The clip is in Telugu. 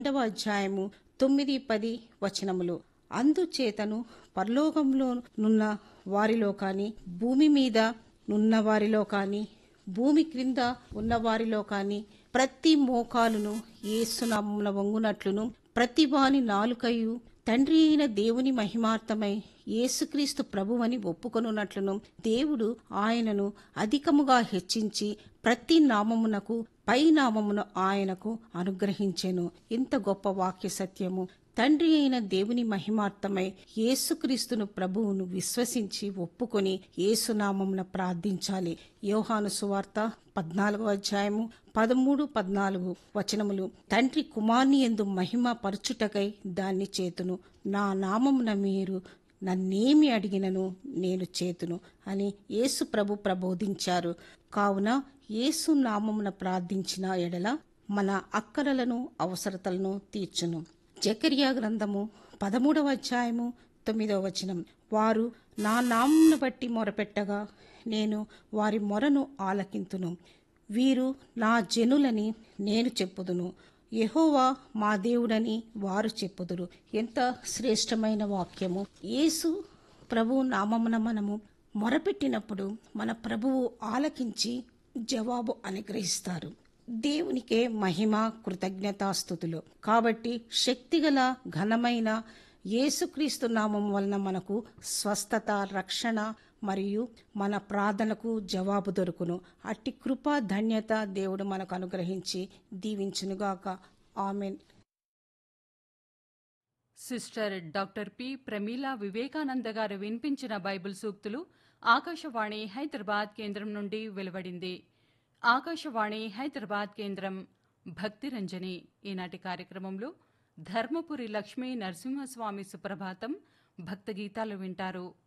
రెండవ అధ్యాయము తొమ్మిది పది వచనములు అందుచేతను పరలోకంలో నున్న వారిలో కాని భూమి మీద నున్న వారిలో కాని భూమి క్రింద ఉన్న వారిలో కాని ప్రతి మోకాలును ఏసునామమున వంగునట్లును ప్రతి వాని నాలుకయు తండ్రి అయిన దేవుని మహిమార్థమై యేసుక్రీస్తు ప్రభువని ఒప్పుకొనున్నట్లును దేవుడు ఆయనను అధికముగా హెచ్చించి ప్రతి నామమునకు పై నామమును ఆయనకు అనుగ్రహించెను ఇంత గొప్ప వాక్య సత్యము తండ్రి అయిన దేవుని మహిమార్థమై యేసుక్రీస్తును ప్రభువును విశ్వసించి ఒప్పుకొని యేసునామమున ప్రార్థించాలి యోహాను సువార్త పద్నాలుగో అధ్యాయము పదమూడు పద్నాలుగు వచనములు తండ్రి కుమార్ని ఎందు మహిమ పరచుటకై దాన్ని చేతును నా నామమున మీరు నన్నేమి అడిగినను నేను చేతును అని యేసు ప్రభు ప్రబోధించారు కావున యేసు నామమున ప్రార్థించిన ఎడల మన అక్కరలను అవసరతలను తీర్చును జకరియా గ్రంథము పదమూడవ అధ్యాయము తొమ్మిదవ వచనం వారు నా నామమును బట్టి మొరపెట్టగా నేను వారి మొరను ఆలకింతును వీరు నా జనులని నేను చెప్పుదును యెహోవా మా దేవుడని వారు చెప్పుదురు ఎంత శ్రేష్టమైన వాక్యము యేసు ప్రభు నామమున మనము మొరపెట్టినప్పుడు మన ప్రభువు ఆలకించి జవాబు అనుగ్రహిస్తారు దేవునికే మహిమ కృతజ్ఞతాస్థుతులు కాబట్టి శక్తిగల ఘనమైన యేసుక్రీస్తు నామం వలన మనకు స్వస్థత రక్షణ మరియు మన ప్రార్థనకు జవాబు దొరుకును అట్టి కృపా ధన్యత దేవుడు మనకు అనుగ్రహించి దీవించునుగాక amen sister doctor P Pramila Vivekananda garu వినిపించిన బైబిల్ సూక్తులు ఆకాశవాణి హైదరాబాద్ కేంద్రం నుండి వెలువడింది ఆకాశవాణి హైదరాబాద్ కేంద్రం భక్తి రంజని ఈనాటి కార్యక్రమంలో ధర్మపురి లక్ష్మీ నరసింహస్వామి సుప్రభాతం భక్త గీతాలు వింటారు